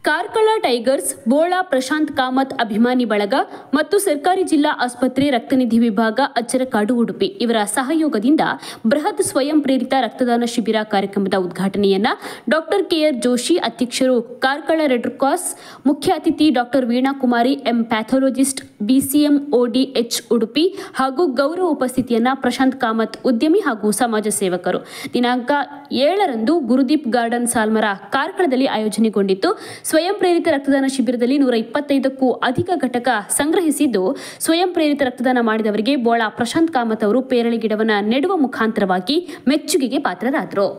Karkala tigers Bola Prashanth Kamath ಅಭಿಮಾನಿ ಬಳಗ ಮತ್ತು ಸರ್ಕಾರಿ ಜಿಲ್ಲಾ ಆಸ್ಪತ್ರೆ ರಕ್ತನಿಧಿ ವಿಭಾಗ ಅಚ್ಚರಕಾಡು ಉಡುಪಿ ಇವರ ಸಹಯೋಗದಿಂದ ಬೃಹತ್ ಸ್ವಯಂ ಪ್ರೇರಿತ ರಕ್ತದಾನ ಶಿಬಿರ ಕಾರ್ಯಕ್ರಮದ ಉದ್ಘಾಟನೆಯನ್ನ ಡಾಕ್ಟರ್ ಕೆಆರ್ ಜೋಶಿ ಅಧ್ಯಕ್ಷರು ಕಾರ್ಕಳ ರೆಡ್ ಕ್ರಾಸ್ ಮುಖ್ಯ ಅತಿಥಿ doctor Veena Kumari M pathologist BCM ODH Udupi ಹಾಗೂ ಗೌರವ ಉಪಸ್ಥಿತಿಯನ್ನ ಪ್ರಶಾಂತ್ ಕಾಮತ್ ಉದ್ಯಮಿ ಹಾಗೂ ಸಮಾಜ ಸೇವಕರು ದಿನಾಂಕ ಏಳರಂದು ಗುರುದೀಪ್ ಗಾರ್ಡನ್ ಸಾಲ್ಮರ ಕಾರ್ಕಳದಲ್ಲಿ ಆಯೋಜನೆಗೊಂಡಿತ್ತು ಸ್ವಯಂ ಪ್ರೇರಿತ ರಕ್ತದಾನ ಶಿಬಿರದಲ್ಲಿ ನೂರ ಇಪ್ಪತ್ತೈದಕ್ಕೂ ಅಧಿಕ ಘಟಕ ಸಂಗ್ರಹಿಸಿದ್ದು ಸ್ವಯಂ ಪ್ರೇರಿತ ರಕ್ತದಾನ ಮಾಡಿದವರಿಗೆ ಬೋಳಾ ಪ್ರಶಾಂತ್ ಕಾಮತ್ ಅವರು ಪೇರಳೆ ಗಿಡವನ್ನ ನೆಡುವ ಮುಖಾಂತರವಾಗಿ ಮೆಚ್ಚುಗೆಗೆ ಪಾತ್ರರಾದರು